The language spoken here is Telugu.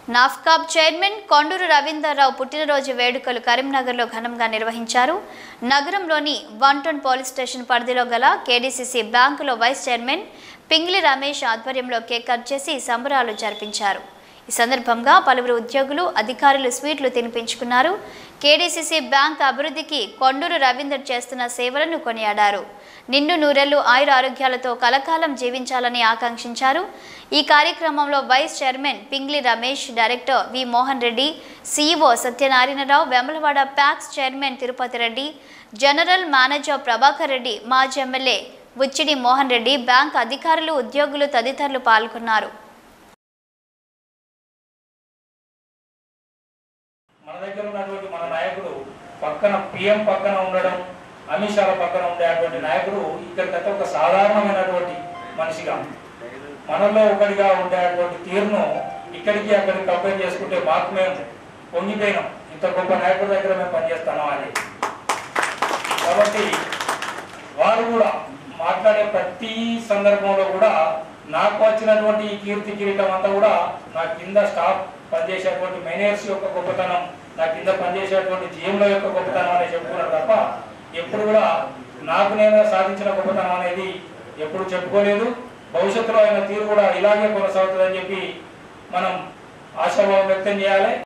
నాఫ్కాబ్ చైర్మన్ కొండూరు రవీందర్రావు పుట్టినరోజు వేడుకలు కరీంనగర్లో ఘనంగా నిర్వహించారు నగరంలోని వన్ టౌన్ పోలీస్ స్టేషన్ పరిధిలో గల కేడీసీసీ బ్యాంకులో వైస్ చైర్మన్ పింగిలి రమేష్ ఆధ్వర్యంలో కేక్ కట్ చేసి సంబరాలు జరిపించారు ఈ సందర్భంగా పలువురు ఉద్యోగులు అధికారులు స్వీట్లు తినిపించుకున్నారు కేడీసీసీ బ్యాంక్ అభివృద్ధికి కొండూరు రవీందర్ చేస్తున్న సేవలను కొనియాడారు నిన్ను నూరెళ్లు ఆయుర ఆరోగ్యాలతో కలకాలం జీవించాలని ఆకాంక్షించారు ఈ కార్యక్రమంలో vice chairman Pingli Ramesh director V Mohan Reddy CEO Satyanarayana Rao Vemulawada PACS chairman Tirupati Reddy general manager Prabhakar Reddy మాజీ ఎమ్మెల్యే ఉచ్చిడి మోహన్ రెడ్డి బ్యాంక్ అధికారులు ఉద్యోగులు తదితరులు పాల్గొన్నారు మన దగ్గర ఉన్నటువంటి మన నాయకుడు పక్కన పిఎం పక్కన ఉండడం అమిత్ షాల పక్కన ఉండేటువంటి నాయకుడు ఇక్కడికైతే ఒక సాధారణమైనటువంటి మనిషిగా మనలో ఒకటిగా ఉండేటువంటి తీరును ఇక్కడికి అక్కడికి కంపేర్ చేసుకుంటే మాకు మేము పొంగిపోయినాం ఇంత గొప్ప నాయకుడి దగ్గర మేము పనిచేస్తున్నాం అని కాబట్టి వారు కూడా మాట్లాడే ప్రతి సందర్భంలో కూడా నాకు వచ్చినటువంటి ఈ కీర్తి కిరీటం అంతా కూడా నా కింద స్టాఫ్ పనిచేసేటువంటి మేనేజర్స్ యొక్క గొప్పతనం నా కింద పనిచేసేటువంటి జీఎంల యొక్క గొప్పతనం అనేది చెప్పుకున్నారు తప్ప ఎప్పుడు కూడా నాకు నేను సాధించిన గొప్పతనం అనేది ఎప్పుడు చెప్పుకోలేదు భవిష్యత్తులో ఆయన తీరు కూడా ఇలాగే కొనసాగుతుందని చెప్పి మనం ఆశాభావం వ్యక్తం చేయాలి